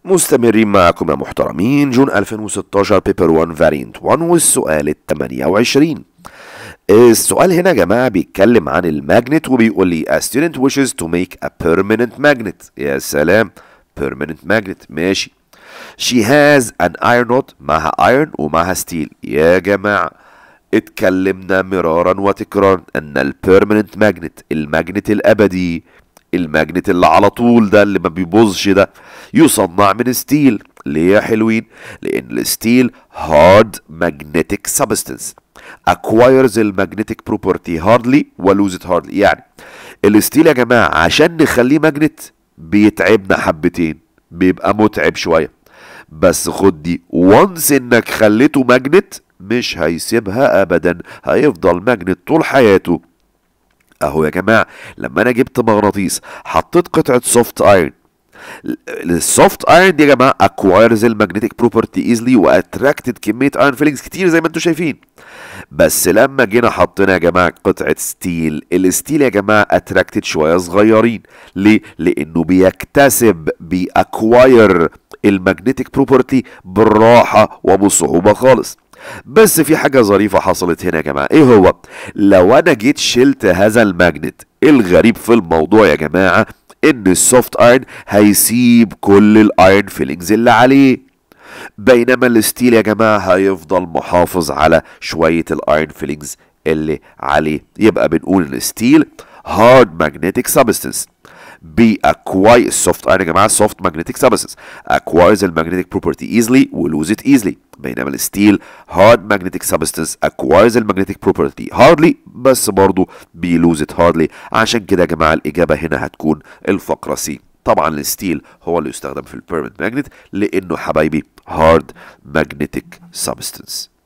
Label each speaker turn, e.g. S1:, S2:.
S1: مستمرين معكم يا محترمين جون 2016 بيبر 1 فارينت 1 والسؤال ال 28 السؤال هنا يا جماعة بيتكلم عن الماجنت وبيقول لي a student wishes to make a permanent magnet يا سلام permanent magnet ماشي she has an iron rod معها iron ومعها ستيل يا جماعة اتكلمنا مرارا وتكرارا ان البيرمننت ماجنت الماجنت الابدي الماجنت اللي على طول ده اللي ما بيبوظش ده يصنع من ستيل ليه يا حلوين لان الستيل هارد magnetic substance acquires المagnetic property hardly و lose it hardly يعني الستيل يا جماعة عشان نخليه ماجنت بيتعبنا حبتين بيبقى متعب شوية بس خد دي وانس انك خليته ماجنت مش هيسيبها ابدا هيفضل ماجنت طول حياته اهو يا جماعه لما انا جبت مغناطيس حطيت قطعه سوفت ايرن السوفت ايرن دي يا جماعه اكوايرز المagnetic بروبرتي ايزلي واتراكتد كميه ايرن فيلينجز كتير زي ما انتم شايفين بس لما جينا حطينا يا جماعه قطعه ستيل الستيل يا جماعه اتراكتد شويه صغيرين ليه لانه بيكتسب بيأكواير المagnetic بروبرتي بالراحه وبصعوبه خالص بس في حاجة ظريفة حصلت هنا يا جماعة ايه هو لو انا جيت شلت هذا الماجنت الغريب في الموضوع يا جماعة ان السوفت ايرن هيسيب كل الايرن فيلينجز اللي عليه بينما الستيل يا جماعة هيفضل محافظ على شوية الايرن فيلينجز اللي عليه يبقى بنقول ان الستيل هارد magnetic substance بي acquire السوفت ايرن يا جماعه soft magnetic substance acquires المagnetic property easily و lose it easily بينما الستيل hard magnetic substance acquires المagnetic property hardly بس برضه بي lose it hardly عشان كده يا جماعه الاجابه هنا هتكون الفقره سي طبعا الستيل هو اللي يستخدم في البيرمنت ماجنت لانه حبايبي hard magnetic substance